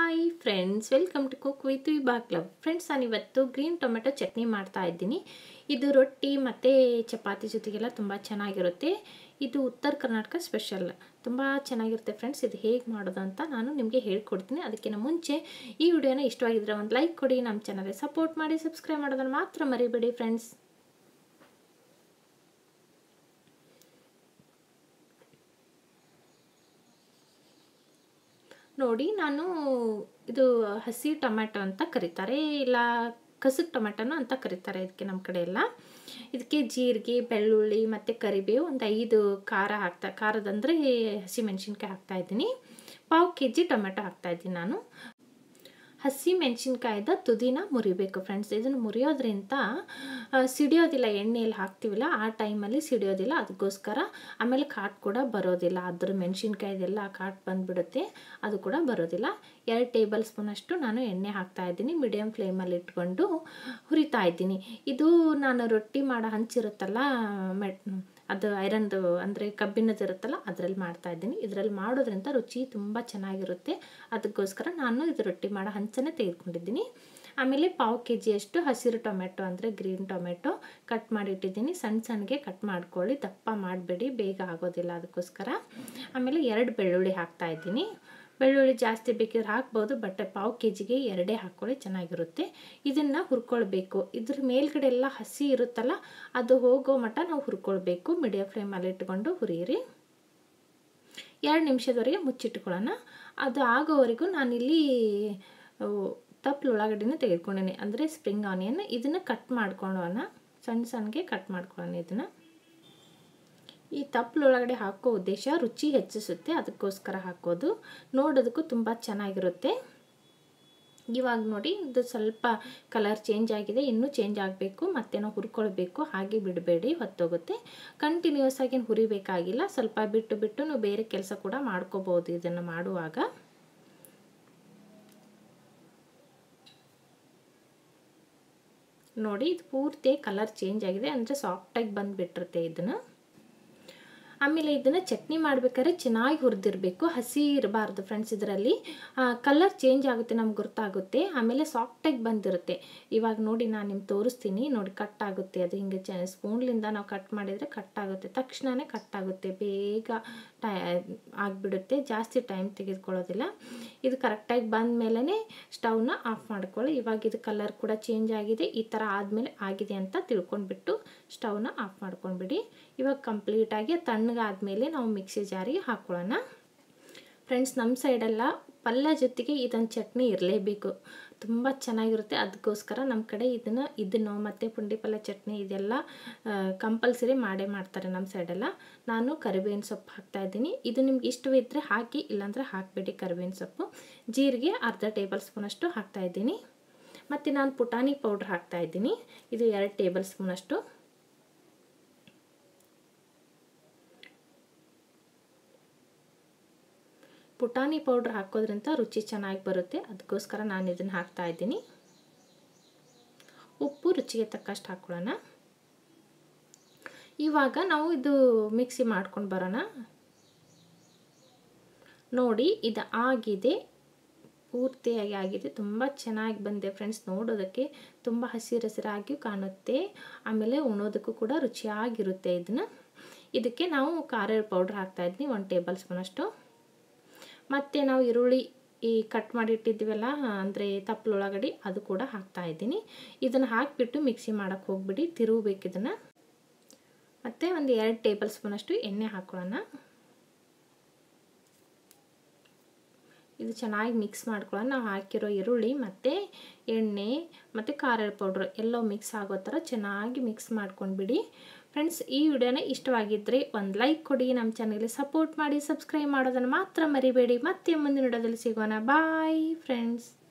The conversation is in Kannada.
hi friends welcome to cook with Vibha club friends ನಾನಿವತ್ತು ಗ್ರೀನ್ ಟೊಮೆಟೊ ಚಟ್ನಿ ಮಾಡ್ತಾ ಇದ್ದೀನಿ ಇದು ರೊಟ್ಟಿ ಮತ್ತು ಚಪಾತಿ ಜೊತೆಗೆಲ್ಲ ತುಂಬ ಚೆನ್ನಾಗಿರುತ್ತೆ ಇದು ಉತ್ತರ ಕರ್ನಾಟಕ ಸ್ಪೆಷಲ್ ತುಂಬ ಚೆನ್ನಾಗಿರುತ್ತೆ ಫ್ರೆಂಡ್ಸ್ ಇದು ಹೇಗೆ ಮಾಡೋದು ಅಂತ ನಾನು ನಿಮಗೆ ಹೇಳ್ಕೊಡ್ತೀನಿ ಅದಕ್ಕಿಂತ ಮುಂಚೆ ಈ ವಿಡಿಯೋನ ಇಷ್ಟವಾಗಿದ್ದರೆ ಒಂದು ಲೈಕ್ ಕೊಡಿ ನಮ್ಮ ಚಾನಲ್ಗೆ ಸಪೋರ್ಟ್ ಮಾಡಿ ಸಬ್ಸ್ಕ್ರೈಬ್ ಮಾಡೋದನ್ನು ಮಾತ್ರ ಮರಿಬೇಡಿ ಫ್ರೆಂಡ್ಸ್ ನೋಡಿ ನಾನು ಇದು ಹಸಿ ಟೊಮ್ಯಾಟೊ ಅಂತ ಕರೀತಾರೆ ಇಲ್ಲ ಕಸಕ್ ಟೊಮೆಟೊನು ಅಂತ ಕರೀತಾರೆ ಇದಕ್ಕೆ ನಮ್ಮ ಕಡೆ ಎಲ್ಲ ಇದಕ್ಕೆ ಜೀರಿಗೆ ಬೆಳ್ಳುಳ್ಳಿ ಮತ್ತು ಕರಿಬೇವು ಒಂದು ಐದು ಖಾರ ಹಾಕ್ತಾ ಖಾರದಂದರೆ ಹಸಿಮೆಣ್ಸಿನ್ಕಾಯಿ ಹಾಕ್ತಾಯಿದ್ದೀನಿ ಪಾವು ಕೆ ಜಿ ಟೊಮೆಟೊ ಹಾಕ್ತಾಯಿದ್ದೀನಿ ನಾನು ಹಸಿ ಮೆಣಸಿನ್ಕಾಯ್ದ ತುದಿನ ಮುರಿಬೇಕು ಫ್ರೆಂಡ್ಸ್ ಇದನ್ನು ಮುರಿಯೋದ್ರಿಂದ ಸಿಡಿಯೋದಿಲ್ಲ ಎಣ್ಣೆಯಲ್ಲಿ ಹಾಕ್ತೀವಲ್ಲ ಆ ಟೈಮಲ್ಲಿ ಸಿಡಿಯೋದಿಲ್ಲ ಅದಕ್ಕೋಸ್ಕರ ಆಮೇಲೆ ಕಾಟ್ ಕೂಡ ಬರೋದಿಲ್ಲ ಅದ್ರ ಮೆಣಸಿನ್ಕಾಯ್ದೆಲ್ಲ ಕಾಟ್ ಬಂದುಬಿಡುತ್ತೆ ಅದು ಕೂಡ ಬರೋದಿಲ್ಲ ಎರಡು ಟೇಬಲ್ ಸ್ಪೂನಷ್ಟು ನಾನು ಎಣ್ಣೆ ಹಾಕ್ತಾ ಇದ್ದೀನಿ ಮೀಡಿಯಮ್ ಫ್ಲೇಮಲ್ಲಿ ಇಟ್ಕೊಂಡು ಹುರಿತಾ ಇದ್ದೀನಿ ಇದು ನಾನು ರೊಟ್ಟಿ ಮಾಡೋ ಹಂಚಿರುತ್ತಲ್ಲ ಮೆಟ್ ಅದು ಐರನ್ದು ಅಂದರೆ ಕಬ್ಬಿಣದ್ದು ಇರುತ್ತಲ್ಲ ಅದರಲ್ಲಿ ಮಾಡ್ತಾ ಇದ್ದೀನಿ ಇದರಲ್ಲಿ ಮಾಡೋದ್ರಿಂದ ರುಚಿ ತುಂಬ ಚೆನ್ನಾಗಿರುತ್ತೆ ಅದಕ್ಕೋಸ್ಕರ ನಾನು ಇದು ರೊಟ್ಟಿ ಮಾಡೋ ಹಂಚನ್ನೇ ತೆಗೆದುಕೊಂಡಿದ್ದೀನಿ ಆಮೇಲೆ ಪಾವು ಕೆ ಜಿಯಷ್ಟು ಹಸಿರು ಟೊಮೆಟೊ ಅಂದರೆ ಗ್ರೀನ್ ಟೊಮೆಟೊ ಕಟ್ ಮಾಡಿಟ್ಟಿದ್ದೀನಿ ಸಣ್ಣ ಸಣ್ಣಗೆ ಕಟ್ ಮಾಡ್ಕೊಳ್ಳಿ ದಪ್ಪ ಮಾಡಬೇಡಿ ಬೇಗ ಆಗೋದಿಲ್ಲ ಅದಕ್ಕೋಸ್ಕರ ಆಮೇಲೆ ಎರಡು ಬೆಳ್ಳುಳ್ಳಿ ಹಾಕ್ತಾ ಇದ್ದೀನಿ ಬೆಳ್ಳುಳ್ಳಿ ಜಾಸ್ತಿ ಬೇಕಿದ್ರೆ ಹಾಕ್ಬೋದು ಬಟ್ ಪಾವು ಕೆ ಜಿಗೆ ಎರಡೇ ಹಾಕ್ಕೊಳ್ಳಿ ಚೆನ್ನಾಗಿರುತ್ತೆ ಇದನ್ನು ಹುರ್ಕೊಳ್ಬೇಕು ಇದ್ರ ಮೇಲ್ಗಡೆ ಎಲ್ಲ ಹಸಿ ಇರುತ್ತಲ್ಲ ಅದು ಹೋಗೋ ಮಟ್ಟ ನಾವು ಹುರ್ಕೊಳ್ಬೇಕು ಮೀಡಿಯಮ್ ಫ್ಲೇಮಲ್ಲಿ ಇಟ್ಕೊಂಡು ಹುರಿಯಿರಿ ಎರಡು ನಿಮಿಷದವರೆಗೆ ಮುಚ್ಚಿಟ್ಕೊಳ್ಳೋಣ ಅದು ಆಗೋವರೆಗೂ ನಾನಿಲ್ಲಿ ತಪ್ಪಲು ಉಳ್ಳಾಗಡ್ಡಿನ ತೆಗೆದುಕೊಂಡಿನಿ ಅಂದರೆ ಸ್ಪ್ರಿಂಗ್ ಆನಿಯನ್ ಇದನ್ನು ಕಟ್ ಮಾಡ್ಕೊಳ್ಳೋಣ ಸಣ್ಣ ಸಣ್ಣಗೆ ಕಟ್ ಮಾಡ್ಕೊಳ್ಳೋಣ ಇದನ್ನು ಈ ತಪ್ಪಲು ಒಳಗಡೆ ಹಾಕೋ ಉದ್ದೇಶ ರುಚಿ ಹೆಚ್ಚಿಸುತ್ತೆ ಅದಕ್ಕೋಸ್ಕರ ಹಾಕೋದು ನೋಡೋದಕ್ಕೂ ತುಂಬ ಚೆನ್ನಾಗಿರುತ್ತೆ ಇವಾಗ ನೋಡಿ ಇದು ಸ್ವಲ್ಪ ಕಲರ್ ಚೇಂಜ್ ಆಗಿದೆ ಇನ್ನೂ ಚೇಂಜ್ ಆಗಬೇಕು ಮತ್ತೆ ನಾವು ಹುರ್ಕೊಳ್ಬೇಕು ಹಾಗೆ ಬಿಡಬೇಡಿ ಹೊತ್ತೋಗುತ್ತೆ ಕಂಟಿನ್ಯೂಸ್ ಆಗಿ ಹುರಿಬೇಕಾಗಿಲ್ಲ ಸ್ವಲ್ಪ ಬಿಟ್ಟು ಬಿಟ್ಟು ನೀವು ಬೇರೆ ಕೆಲಸ ಕೂಡ ಮಾಡ್ಕೋಬೋದು ಇದನ್ನು ಮಾಡುವಾಗ ನೋಡಿ ಇದು ಪೂರ್ತಿ ಕಲರ್ ಚೇಂಜ್ ಆಗಿದೆ ಅಂದರೆ ಸಾಫ್ಟಾಗಿ ಬಂದುಬಿಟ್ಟಿರುತ್ತೆ ಇದನ್ನು ಆಮೇಲೆ ಇದನ್ನು ಚಟ್ನಿ ಮಾಡ್ಬೇಕಾದ್ರೆ ಚೆನ್ನಾಗಿ ಹುರಿದಿರಬೇಕು ಹಸಿ ಇರಬಾರ್ದು ಫ್ರೆಂಡ್ಸ್ ಇದರಲ್ಲಿ ಕಲರ್ ಚೇಂಜ್ ಆಗುತ್ತೆ ನಮ್ಗೆ ಗೊತ್ತಾಗುತ್ತೆ ಆಮೇಲೆ ಸಾಫ್ಟಾಗಿ ಬಂದಿರುತ್ತೆ ಇವಾಗ ನೋಡಿ ನಾನು ನಿಮ್ಗೆ ತೋರಿಸ್ತೀನಿ ನೋಡಿ ಕಟ್ ಆಗುತ್ತೆ ಅದು ಹಿಂಗೆ ಚ ಸ್ಪೂನ್ಲಿಂದ ನಾವು ಕಟ್ ಮಾಡಿದರೆ ಕಟ್ ಆಗುತ್ತೆ ತಕ್ಷಣವೇ ಕಟ್ ಆಗುತ್ತೆ ಬೇಗ ಟೈ ಆಗಿಬಿಡುತ್ತೆ ಜಾಸ್ತಿ ಟೈಮ್ ತೆಗೆದುಕೊಳ್ಳೋದಿಲ್ಲ ಇದು ಕರೆಕ್ಟಾಗಿ ಬಂದ ಮೇಲೆ ಸ್ಟವ್ನ ಆಫ್ ಮಾಡ್ಕೊಳ್ಳಿ ಇವಾಗ ಇದು ಕಲರ್ ಕೂಡ ಚೇಂಜ್ ಆಗಿದೆ ಈ ಥರ ಆದಮೇಲೆ ಆಗಿದೆ ಅಂತ ತಿಳ್ಕೊಂಡ್ಬಿಟ್ಟು ಸ್ಟವ್ನ ಆಫ್ ಮಾಡ್ಕೊಂಡ್ಬಿಡಿ ಇವಾಗ ಕಂಪ್ಲೀಟಾಗಿ ತಣ್ಣಗಾದ್ಮೇಲೆ ನಾವು ಮಿಕ್ಸಿ ಜಾರಿಗೆ ಹಾಕ್ಕೊಳ್ಳೋಣ ಫ್ರೆಂಡ್ಸ್ ನಮ್ಮ ಸೈಡೆಲ್ಲ ಪಲ್ಯ ಜೊತೆಗೆ ಇದೊಂದು ಚಟ್ನಿ ಇರಲೇಬೇಕು ತುಂಬ ಚೆನ್ನಾಗಿರುತ್ತೆ ಅದಕ್ಕೋಸ್ಕರ ನಮ್ಮ ಕಡೆ ಇದನ್ನು ಇದನ್ನು ಮತ್ತು ಪುಂಡಿ ಪಲ್ಯ ಚಟ್ನಿ ಇದೆಲ್ಲ ಕಂಪಲ್ಸರಿ ಮಾಡೇ ಮಾಡ್ತಾರೆ ನಮ್ಮ ಸೈಡೆಲ್ಲ ನಾನು ಕರಿಬೇವಿನ ಸೊಪ್ಪು ಹಾಕ್ತಾಯಿದ್ದೀನಿ ಇದು ನಿಮ್ಗೆ ಇಷ್ಟವಿದ್ದರೆ ಹಾಕಿ ಇಲ್ಲಾಂದರೆ ಹಾಕಬೇಡಿ ಕರಿಬೇವಿನ ಸೊಪ್ಪು ಜೀರಿಗೆ ಅರ್ಧ ಟೇಬಲ್ ಸ್ಪೂನಷ್ಟು ಹಾಕ್ತಾಯಿದ್ದೀನಿ ಮತ್ತು ನಾನು ಪುಟಾಣಿ ಪೌಡ್ರ್ ಹಾಕ್ತಾಯಿದ್ದೀನಿ ಇದು ಎರಡು ಟೇಬಲ್ ಸ್ಪೂನಷ್ಟು ಪುಟಾಣಿ ಪೌಡ್ರ್ ಹಾಕೋದ್ರಿಂದ ರುಚಿ ಚೆನ್ನಾಗಿ ಬರುತ್ತೆ ಅದಕ್ಕೋಸ್ಕರ ನಾನು ಇದನ್ನು ಹಾಕ್ತಾ ಇದ್ದೀನಿ ಉಪ್ಪು ರುಚಿಗೆ ತಕ್ಕಷ್ಟು ಹಾಕ್ಕೊಳ್ಳೋಣ ಇವಾಗ ನಾವು ಇದು ಮಿಕ್ಸಿ ಮಾಡ್ಕೊಂಡು ಬರೋಣ ನೋಡಿ ಇದು ಆಗಿದೆ ಪೂರ್ತಿಯಾಗಿ ಆಗಿದೆ ತುಂಬ ಚೆನ್ನಾಗಿ ಬಂದಿದೆ ಫ್ರೆಂಡ್ಸ್ ನೋಡೋದಕ್ಕೆ ತುಂಬ ಹಸಿರು ಹಸಿರಾಗಿ ಕಾಣುತ್ತೆ ಆಮೇಲೆ ಉಣೋದಕ್ಕೂ ಕೂಡ ರುಚಿಯಾಗಿರುತ್ತೆ ಇದನ್ನು ಇದಕ್ಕೆ ನಾವು ಖಾರ ಪೌಡ್ರ್ ಹಾಕ್ತಾಯಿದ್ವಿ ಒಂದು ಟೇಬಲ್ ಸ್ಪೂನಷ್ಟು ಮತ್ತು ನಾವು ಈರುಳ್ಳಿ ಈ ಕಟ್ ಮಾಡಿಟ್ಟಿದ್ದೀವಲ್ಲ ಅಂದರೆ ತಪ್ಪಲೊಳಗಡೆ ಅದು ಕೂಡ ಹಾಕ್ತಾ ಇದ್ದೀನಿ ಇದನ್ನು ಹಾಕಿಬಿಟ್ಟು ಮಿಕ್ಸಿ ಮಾಡೋಕ್ಕೆ ಹೋಗ್ಬಿಡಿ ತಿರುಗಬೇಕು ಇದನ್ನು ಮತ್ತು ಒಂದು ಎರಡು ಟೇಬಲ್ ಸ್ಪೂನಷ್ಟು ಎಣ್ಣೆ ಹಾಕೊಳ್ಳೋಣ ಇದು ಚೆನ್ನಾಗಿ ಮಿಕ್ಸ್ ಮಾಡ್ಕೊಳ್ಳೋಣ ನಾವು ಹಾಕಿರೋ ಈರುಳ್ಳಿ ಮತ್ತು ಎಣ್ಣೆ ಮತ್ತು ಖಾರ ಪೌಡ್ರ್ ಎಲ್ಲೋ ಮಿಕ್ಸ್ ಆಗೋ ಥರ ಚೆನ್ನಾಗಿ ಮಿಕ್ಸ್ ಮಾಡ್ಕೊಂಡ್ಬಿಡಿ ಫ್ರೆಂಡ್ಸ್ ಈ ವಿಡಿಯೋನ ಇಷ್ಟವಾಗಿದ್ದರೆ ಒಂದು ಲೈಕ್ ಕೊಡಿ ನಮ್ಮ ಚಾನಲ್ಗೆ ಸಪೋರ್ಟ್ ಮಾಡಿ ಸಬ್ಸ್ಕ್ರೈಬ್ ಮಾಡೋದನ್ನು ಮಾತ್ರ ಮರಿಬೇಡಿ ಮತ್ತೆ ಮುಂದಿನ ವಿಡಿಯೋದಲ್ಲಿ ಸಿಗೋಣ ಬಾಯ್ ಫ್ರೆಂಡ್ಸ್